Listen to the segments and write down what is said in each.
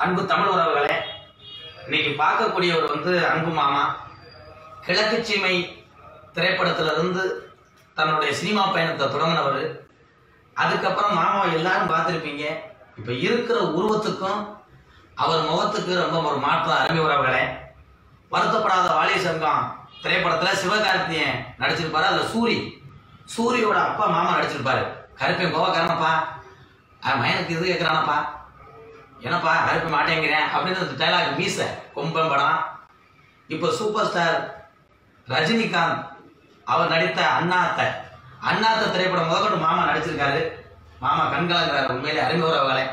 அன்பு தமிழ் உறவுகளே இன்னைக்கு பார்க்கக்கூடியவர் வந்து அன்பு மாமா கிழக்கு சீமை திரைப்படத்துல இருந்து தன்னுடைய சினிமா பயணத்தை தொடங்கினவர் அதுக்கப்புறம் மாமாவை எல்லாரும் பார்த்துருப்பீங்க இப்போ இருக்கிற உருவத்துக்கும் அவர் முகத்துக்கு ரொம்ப ஒரு மாற்றம் அருமை உறவுகளே வருத்தப்படாத வாலிய சங்கம் திரைப்படத்துல சிவகார்த்தியன் நடிச்சிருப்பாரு அதுல சூரி சூரியோட அப்பா மாமா நடிச்சிருப்பாரு கருப்பேன் கோவக்காரனப்பா அவன் மயனுக்கு இது கேட்குறானப்பா என்னப்பா கருப்ப மாட்டேங்கிறேன் அப்படின்னு அந்த டைலாக் மீச கொம்பன் படம் இப்போ சூப்பர் ஸ்டார் ரஜினிகாந்த் அவர் நடித்த அண்ணாத்த அண்ணாத்த திரைப்படம் முதற்கொண்டு மாமா நடிச்சிருக்காரு மாமா கண்கலங்கிறார் உண்மையிலே அறிமுக உறவுகளே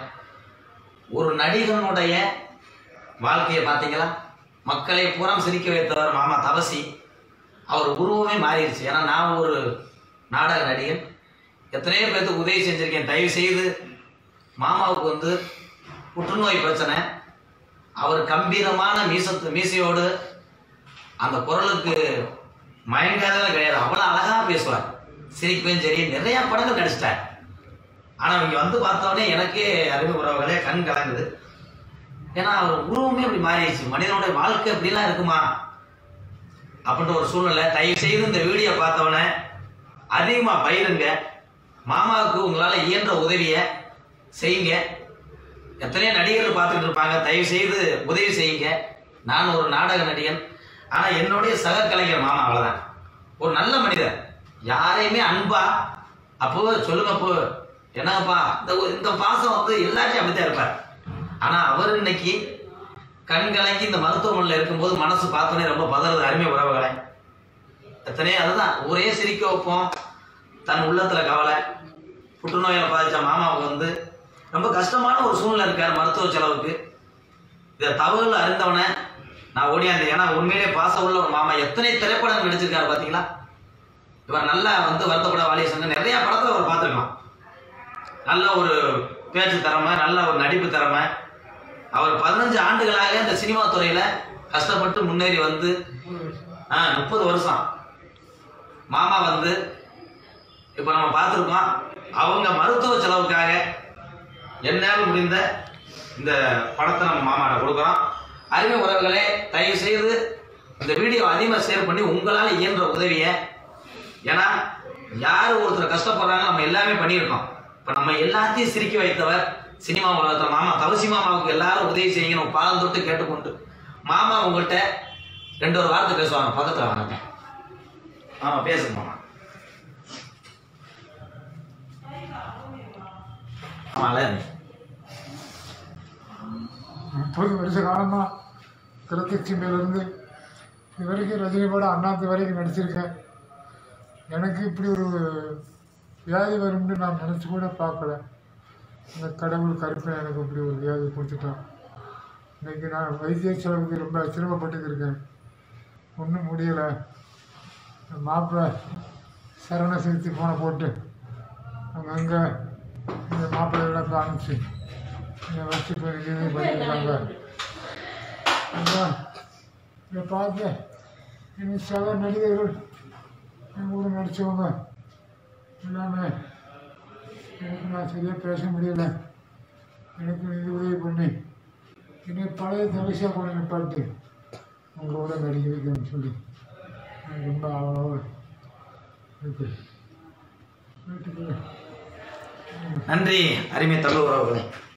ஒரு நடிகனுடைய வாழ்க்கையை பார்த்தீங்களா மக்களை பூரம் சிரிக்க வைத்தவர் மாமா தவசி அவர் உருவமே மாறிடுச்சு ஏன்னா நான் ஒரு நாடக நடிகன் எத்தனையோ பேர்த்துக்கு உதவி செஞ்சிருக்கேன் தயவு செய்து மாமாவுக்கு வந்து புற்றுநோய் பிரச்சனை அவர் கம்பீரமான மீசத்து மீசையோடு அந்த குரலுக்கு மயங்காதவே கிடையாது அவ்வளோ அழகா பேசுவார் சிரிப்பையும் சரி நிறைய படங்கள் நடிச்சிட்டார் ஆனா இங்க வந்து பார்த்தோடனே எனக்கே அறிவு உறவுகளே கண் கலங்குது ஏன்னா அவர் உருவமே அப்படி மாறிடுச்சு மனிதனுடைய வாழ்க்கை அப்படிலாம் இருக்குமா அப்படின்ற ஒரு சூழ்நிலை தயவு செய்து இந்த வீடியோ பார்த்தவொடனே அதிகமா பயிருங்க மாமாவுக்கு உங்களால இயன்ற உதவியை செய்யுங்க எத்தனையோ நடிகர்கள் பார்த்துட்டு இருப்பாங்க தயவு செய்து உதவி செய்யுங்க நான் ஒரு நாடக நடிகன் ஆனா என்னுடைய சக கலைஞர் மாமா அவ்வளவுதான் ஒரு நல்ல மனிதர் யாரையுமே அன்பா அப்போ சொல்லுங்க அப்போ என்னப்பா இந்த ஒரு- இந்த பாசம் வந்து எல்லாத்தையும் அப்படித்தான் இருப்பார் ஆனா அவர் இன்னைக்கு கண் கலங்கி இந்த மருத்துவமனையில் இருக்கும்போது மனசு பார்த்தோன்னே ரொம்ப பதறது அருமை உறவுகளை எத்தனையோ அதுதான் ஒரே சிரிக்க வைப்போம் தன் உள்ளத்துல கவலை புற்றுநோயால் பாதிச்ச மாமாவுக்கு வந்து ரொம்ப கஷ்டமான ஒரு சூழ்நிலை இருக்கார் மருத்துவ செலவுக்கு இதை தவறுகள் அறிந்தவனை நான் ஓடியாந்தேன் ஏன்னா உண்மையிலே பாசம் உள்ள ஒரு மாமா எத்தனை திரைப்படங்கள் நடிச்சிருக்காரு பாத்தீங்களா இவர் நல்லா வந்து வருத்தப்பட வாலிய சங்கம் நிறைய படத்துல அவர் பார்த்துருக்கலாம் நல்ல ஒரு பேச்சு திறமை நல்ல ஒரு நடிப்பு திறமை அவர் பதினஞ்சு ஆண்டுகளாக இந்த சினிமா துறையில கஷ்டப்பட்டு முன்னேறி வந்து முப்பது வருஷம் மாமா வந்து இப்போ நம்ம பார்த்துருக்கோம் அவங்க மருத்துவ செலவுக்காக என்னால் முடிந்த இந்த படத்தை நம்ம மாமாட்ட கொடுக்குறோம் அறிவு உறவுகளே தயவு செய்து இந்த வீடியோ அதிகமாக ஷேர் பண்ணி உங்களால் இயன்ற உதவியை ஏன்னா யார் ஒருத்தர் கஷ்டப்படுறாங்க நம்ம எல்லாமே பண்ணியிருக்கோம் இப்போ நம்ம எல்லாத்தையும் சிரிக்க வைத்தவர் சினிமா உலகத்தில் மாமா தவசி மாமாவுக்கு எல்லாரும் உதவி செய்யணும் பாலம் தொட்டு கேட்டுக்கொண்டு மாமா உங்கள்கிட்ட ரெண்டு ஒரு வார்த்தை பேசுவாங்க பக்கத்தில் வாங்க ஆமா பேசுங்க மாமா ஆமா அழகு முப்பது வருஷ காலமாக கிழக்குச்சிமையிலேருந்து இது வரைக்கும் ரஜினி படம் அண்ணாத்து வரைக்கும் நடிச்சிருக்கேன் எனக்கு இப்படி ஒரு வியாதி வரும்னு நான் நினச்சி கூட பார்க்கல இந்த கடவுள் கருப்பன் எனக்கு இப்படி ஒரு வியாதி கொடுத்துட்டான் இன்னைக்கு நான் வைத்திய செலவுக்கு ரொம்ப சிரமப்பட்டுக்கிருக்கேன் ஒன்றும் முடியலை மாப்பிள்ளை சரண சிகிச்சை போனை போட்டு அங்கங்கே இந்த மாப்பிள்ளையெல்லாம் காமிச்சு இதை வச்சு இப்போ இது பண்ணியிருக்காங்க அதான் இதை பார்த்து இன்னும் சக நடிகர்கள் என் கூட நடித்தவங்க எல்லாமே எனக்கு நான் சரியாக பேச முடியல எனக்கு இது உதவி பண்ணி என்னை பழைய தவசியாக கொண்டு நிப்பாட்டு உங்களோட நடிக்க வைக்கணும்னு சொல்லி எனக்கு ரொம்ப ஆவலாக இருக்கு வீட்டுக்கு நன்றி அருமை தமிழ் உறவுகளே